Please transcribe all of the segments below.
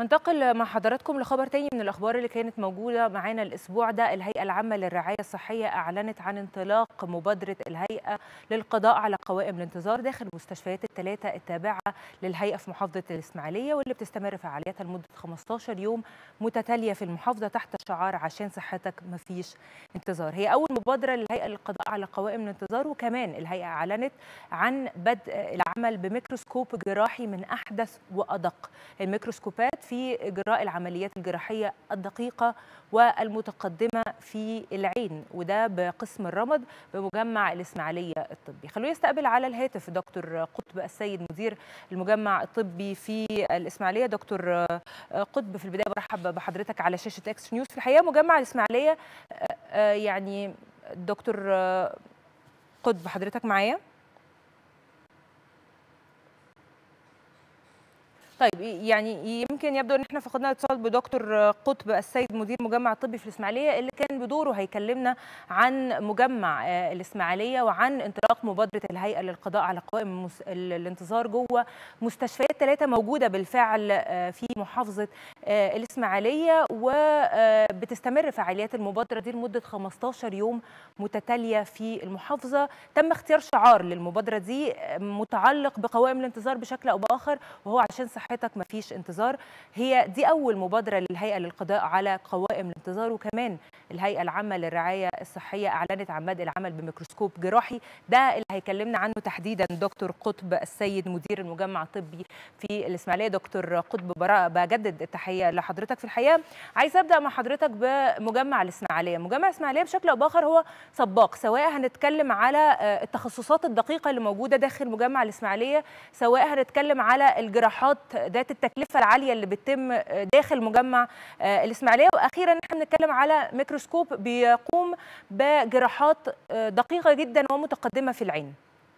هنتقل مع حضراتكم لخبر تاني من الأخبار اللي كانت موجودة معانا الأسبوع ده الهيئة العامة للرعاية الصحية أعلنت عن انطلاق مبادرة الهيئة للقضاء على قوائم الانتظار داخل المستشفيات الثلاثة التابعة للهيئة في محافظة الإسماعيلية واللي بتستمر فعالياتها لمدة 15 يوم متتالية في المحافظة تحت شعار عشان صحتك مفيش انتظار هي أول مبادرة للهيئة للقضاء على قوائم الانتظار وكمان الهيئة أعلنت عن بدء العمل بميكروسكوب جراحي من أحدث وأدق الميكروسكوبات في إجراء العمليات الجراحية الدقيقة والمتقدمة في العين وده بقسم الرمد بمجمع الإسماعيلية الطبي خلونا يستقبل على الهاتف دكتور قطب السيد مدير المجمع الطبي في الإسماعيلية دكتور قطب في البداية برحب بحضرتك على شاشة اكس نيوز في الحقيقة مجمع الإسماعيلية يعني دكتور قطب حضرتك معايا طيب يعني يمكن يبدو ان احنا فقدنا اتصال بدكتور قطب السيد مدير مجمع الطبي في الاسماعيليه اللي كان بدوره هيكلمنا عن مجمع الاسماعيليه وعن انطلاق مبادره الهيئه للقضاء على قوائم الانتظار جوه مستشفيات ثلاثه موجوده بالفعل في محافظه الاسماعيليه وبتستمر فعاليات المبادره دي لمده 15 يوم متتاليه في المحافظه تم اختيار شعار للمبادره دي متعلق بقوائم الانتظار بشكل او باخر وهو عشان صحة صحتك مفيش انتظار هي دي أول مبادرة للهيئة للقضاء على قوائم الانتظار وكمان الهيئة العامة للرعاية الصحية أعلنت عن بدء العمل بميكروسكوب جراحي ده اللي هيكلمنا عنه تحديدا دكتور قطب السيد مدير المجمع الطبي في الإسماعيلية دكتور قطب براء بجدد التحية لحضرتك في الحقيقة عايز أبدأ مع حضرتك بمجمع الإسماعيلية مجمع الإسماعيلية بشكل أو بآخر هو سباق سواء هنتكلم على التخصصات الدقيقة اللي موجودة داخل مجمع الإسماعيلية سواء هنتكلم على الجراحات ذات التكلفه العاليه اللي بتتم داخل مجمع الاسماعيليه واخيرا احنا بنتكلم على ميكروسكوب بيقوم بجراحات دقيقه جدا ومتقدمه في العين.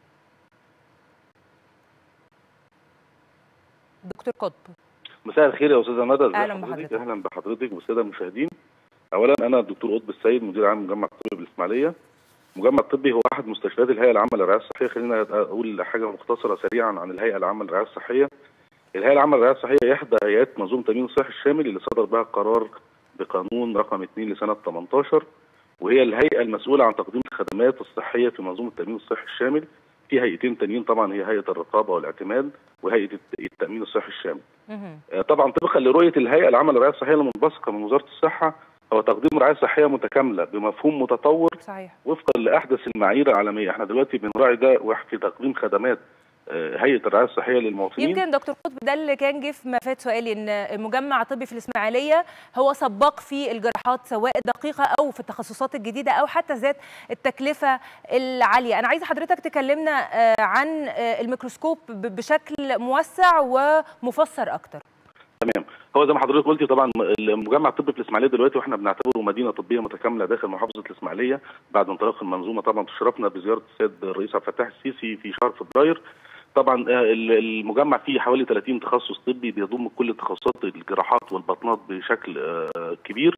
دكتور قطب مساء الخير يا استاذه ندى اهلا بحضرتك اهلا بحضرتك والساده المشاهدين اولا انا الدكتور قطب السيد مدير عام مجمع الطبي بالاسماعيليه المجمع الطبي هو احد مستشفيات الهيئه العامه للرعايه الصحيه خلينا اقول حاجه مختصره سريعا عن الهيئه العامه للرعايه الصحيه الهيئه العامه للرعايه الصحيه احدى هيئات منظومه التامين الصحي الشامل اللي صدر بها قرار بقانون رقم 2 لسنه 18 وهي الهيئه المسؤوله عن تقديم الخدمات الصحيه في منظومه التامين الصحي الشامل في هيئتين تانيين طبعا هي هيئه الرقابه والاعتماد وهيئه التامين الصحي الشامل. طبعا طبقا لرؤيه الهيئه العامه للرعايه الصحيه المنبثقه من وزاره الصحه هو تقديم رعايه صحيه متكامله بمفهوم متطور صحيح. وفقا لاحدث المعايير العالميه، احنا دلوقتي بنراعي ده في تقديم خدمات هيئه الرعايه الصحيه للمواطنين يمكن دكتور قطب ده اللي كان جه في ما فات سؤالي ان المجمع الطبي في الاسماعيليه هو سباق في الجراحات سواء الدقيقه او في التخصصات الجديده او حتى ذات التكلفه العاليه انا عايزه حضرتك تكلمنا عن الميكروسكوب بشكل موسع ومفسر اكتر تمام هو زي ما حضرتك قلتي طبعا المجمع الطبي في الاسماعيليه دلوقتي واحنا بنعتبره مدينه طبيه متكامله داخل محافظه الاسماعيليه بعد انطلاق المنظومه طبعا تشرفنا بزياره السيد الرئيس عبد الفتاح السيسي في شهر فبراير طبعا المجمع فيه حوالي 30 تخصص طبي بيضم كل تخصصات الجراحات والبطنات بشكل كبير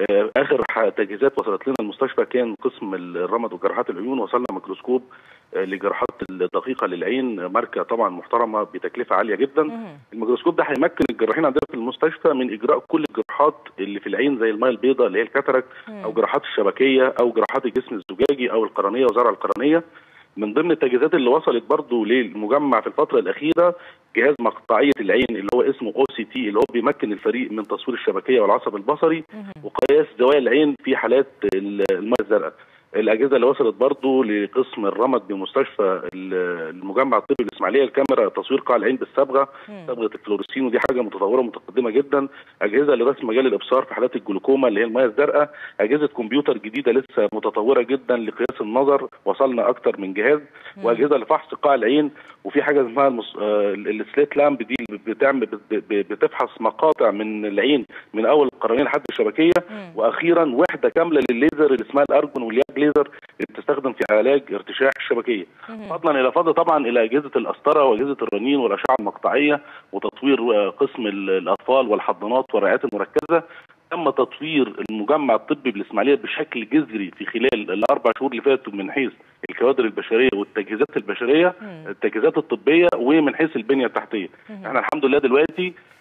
اخر تجهيزات وصلت لنا المستشفى كان قسم الرمد وجراحات العيون وصلنا ميكروسكوب لجراحات الدقيقه للعين ماركه طبعا محترمه بتكلفه عاليه جدا الميكروسكوب ده هيمكن الجراحين عندنا في المستشفى من اجراء كل الجراحات اللي في العين زي الميه البيضاء اللي هي الكاتراكت او جراحات الشبكيه او جراحات الجسم الزجاجي او القرنيه وزرع القرنيه من ضمن التجهيزات اللي وصلت برضو للمجمع في الفتره الاخيره جهاز مقطعيه العين اللي هو اسمه او سي تي اللي هو بيمكن الفريق من تصوير الشبكيه والعصب البصري وقياس زوايا العين في حالات الميه الزرقاء الاجهزه اللي وصلت برضو لقسم الرمد بمستشفى المجمع الطبي الاسماعيليه الكاميرا تصوير قاع العين بالصبغه صبغه الفلوريسين ودي حاجه متطوره متقدمه جدا اجهزه لرسم مجال الابصار في حالات الجلوكوما اللي هي الميه الزرقاء اجهزه كمبيوتر جديده لسه متطوره جدا لقياس النظر وصلنا اكتر من جهاز واجهزه لفحص قاع العين وفي حاجه اسمها المس... السليت لامب دي بتعمل بتفحص مقاطع من العين من اول القرنيه لحد الشبكيه واخيرا وحده كامله للليزر اللي اسمها الارجون والياج ليزر اللي بتستخدم في علاج ارتشاح الشبكيه فضلا الى فضل طبعا الى اجهزه القسطره واجهزه الرنين والاشعه المقطعيه وتطوير قسم الاطفال والحضانات والرعايات المركزه تم تطوير المجمع الطبي بالاسماعيليه بشكل جذري في خلال الاربع شهور اللي فاتوا من حيث الكوادر البشريه والتجهيزات البشريه التجهيزات الطبيه ومن حيث البنيه التحتيه احنا الحمد لله دلوقتي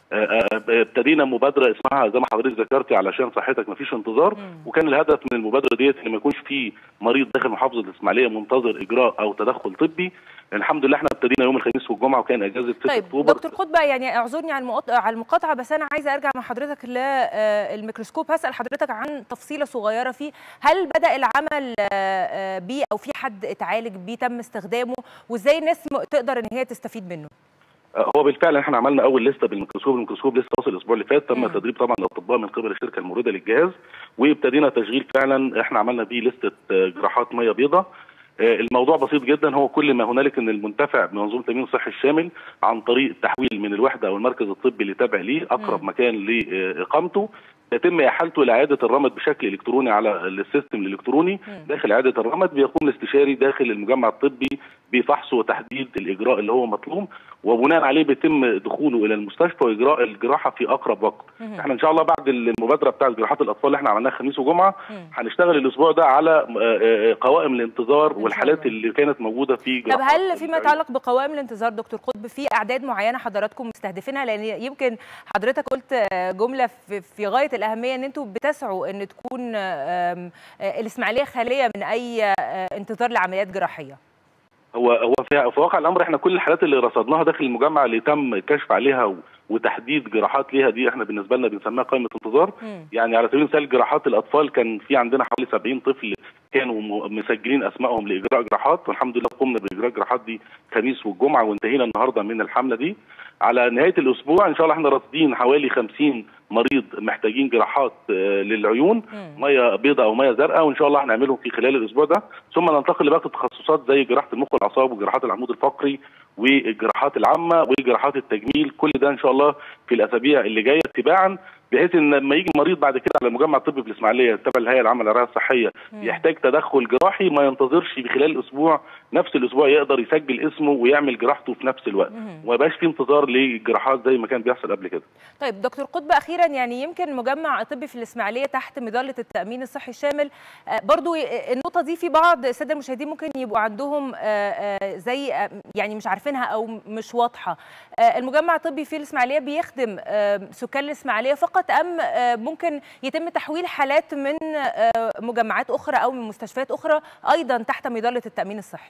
ابتدينا مبادره اسمها زي ما حضرتك ذكرتي علشان صحتك مفيش انتظار مم. وكان الهدف من المبادره ديت ان ما يكونش في مريض داخل محافظه الاسماعيليه منتظر اجراء او تدخل طبي الحمد لله احنا ابتدينا يوم الخميس والجمعه وكان اجازه 6 طيب اكتوبر دكتور قطب يعني اعذرني على المقاط- على المقاطعه بس انا عايزه ارجع مع حضرتك للميكروسكوب هسال حضرتك عن تفصيله صغيره فيه هل بدا العمل آه، آه، بيه او في حد اتعالج بيه تم استخدامه وازاي الناس م- تقدر ان هي تستفيد منه هو بالفعل احنا عملنا اول لسته بالميكروسكوب الميكروسكوب لسه وصل الاسبوع اللي فات تم مم. تدريب طبعا الاطباء من قبل الشركه المورده للجهاز وابتدينا تشغيل فعلا احنا عملنا بيه لسته آه، جراحات ميه بيضاء آه، الموضوع بسيط جدا هو كل ما هنالك ان المنتفع بمنظومه التامين الصحي الشامل عن طريق التحويل من الوحده او المركز الطبي اللي تابع ليه اقرب مم. مكان لاقامته يتم احالته لاعاده الرمد بشكل الكتروني على السيستم الالكتروني مم. داخل اعاده الرمد بيقوم الاستشاري داخل المجمع الطبي بفحص وتحديد الاجراء اللي هو مطلوب وبناء عليه بيتم دخوله الى المستشفى واجراء الجراحه في اقرب وقت مهم. احنا ان شاء الله بعد المبادره بتاعه جراحات الاطفال اللي احنا عملناها خميس وجمعه مم. هنشتغل الاسبوع ده على آه، آه، قوائم الانتظار شاء والحالات الله. اللي كانت موجوده في طب جراحات هل فيما يتعلق بقوائم الانتظار دكتور قطب في اعداد معينه حضراتكم مستهدفينها لان يمكن حضرتك قلت آه، جمله في, في غايه الاهميه ان انتم بتسعوا ان تكون آه، آم، آه، الاسماعيليه خاليه من اي آه، انتظار لعمليات جراحيه هو هو في, في واقع الامر احنا كل الحالات اللي رصدناها داخل المجمع اللي تم الكشف عليها و- وتحديد جراحات ليها دي احنا بالنسبه لنا بنسميها قائمه انتظار مم. يعني على سبيل المثال جراحات الاطفال كان في عندنا حوالي 70 طفل كانوا م- مسجلين اسمائهم لاجراء جراحات والحمد لله قمنا باجراء الجراحات دي خميس والجمعه وانتهينا النهارده من الحمله دي على نهايه الاسبوع ان شاء الله احنا راصدين حوالي 50 مريض محتاجين جراحات آه، للعيون مم. ميه بيضاء او ميه زرقاء وان شاء الله هنعملهم في خلال الاسبوع ده ثم ننتقل لباقي التخصصات زي جراحه المخ والاعصاب وجراحات العمود الفقري والجراحات العامه وجراحات التجميل كل ده ان شاء الله في الاسابيع اللي جايه اتباعا بحيث ان لما يجي مريض بعد كده على المجمع الطبي في الاسماعيليه تبع الهيئه العامه للرعايه الصحيه مم. يحتاج تدخل جراحي ما ينتظرش في خلال الاسبوع نفس الاسبوع يقدر يسجل اسمه ويعمل جراحته في نفس الوقت مم. وما يبقاش في انتظار للجراحات زي ما كان بيحصل قبل كده طيب دكتور قطب اخيرا يعني يمكن مجمع طبي في الاسماعيليه تحت مظله التامين الصحي الشامل آه، برضو النقطه دي في بعض الساده المشاهدين ممكن يبقوا عندهم آه، آه، زي آه، يعني مش عارفينها او مش واضحه آه، المجمع الطبي في الاسماعيليه بيخدم آه، سكان الاسماعيليه فقط ام آه، ممكن يتم تحويل حالات من آه، مجمعات اخرى او من مستشفيات اخرى ايضا تحت مظله التامين الصحي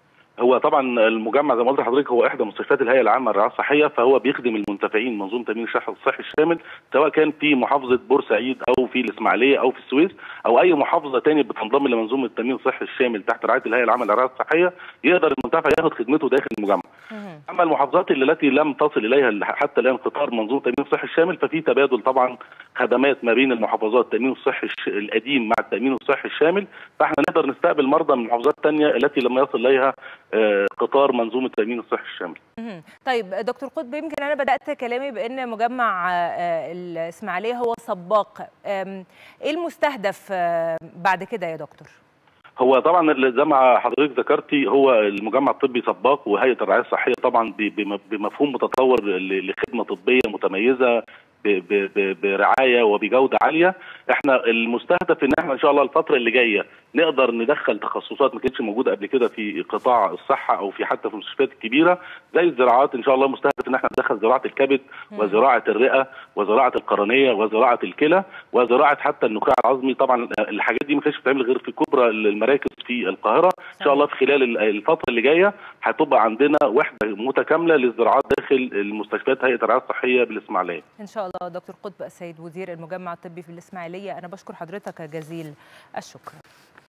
هو طبعا المجمع زي ما قلت لحضرتك هو احدى مستشفيات الهيئه العامه للرعايه الصحيه فهو بيخدم المنتفعين منظومه تامين الصحه الصحي الشامل سواء كان في محافظه بورسعيد او في الاسماعيليه او في السويس او اي محافظه ثانيه بتنضم لمنظومه التامين الصحي الشامل تحت رعايه الهيئه العامه للرعايه الصحيه يقدر المنتفع ياخد خدمته داخل المجمع. مهم. اما المحافظات اللي التي لم تصل اليها حتى الان قطار منظومه التامين الصحي الشامل ففي تبادل طبعا خدمات ما بين المحافظات التامين الصحي الش- القديم مع التامين الصحي الشامل فاحنا نقدر نستقبل مرضى من محافظات ثانيه التي لم يصل اليها آه، قطار منظومه التامين الصحي الشامل. مهم. طيب دكتور قطب يمكن انا بدات كلامي بان مجمع آه، الاسماعيليه هو سباق آم، ايه المستهدف آه، بعد كده يا دكتور هو طبعا اللي زي ما حضرتك ذكرتي هو المجمع الطبي سباق وهيئه الرعايه الصحيه طبعا ب- بم- بمفهوم متطور ل- لخدمه طبيه متميزه ب- ب- ب- برعايه وبجوده عاليه احنا المستهدف ان احنا ان شاء الله الفتره اللي جايه نقدر ندخل تخصصات ما كانتش موجوده قبل كده في قطاع الصحه او في حتى في المستشفيات الكبيره زي الزراعات ان شاء الله مستهدف ان احنا ندخل زراعه الكبد مم. وزراعه الرئه وزراعه القرنيه وزراعه الكلى وزراعه حتى النخاع العظمي طبعا الحاجات دي ما كانتش بتتعمل غير في كبرى المراكز في القاهره ان شاء الله في خلال ال- الفتره اللي جايه هتبقى عندنا وحده متكامله للزراعات داخل المستشفيات هيئه الرعايه الصحيه بالاسماعيليه ان شاء الله دكتور قطب السيد وزير المجمع الطبي في الاسماعيليه انا بشكر حضرتك جزيل الشكر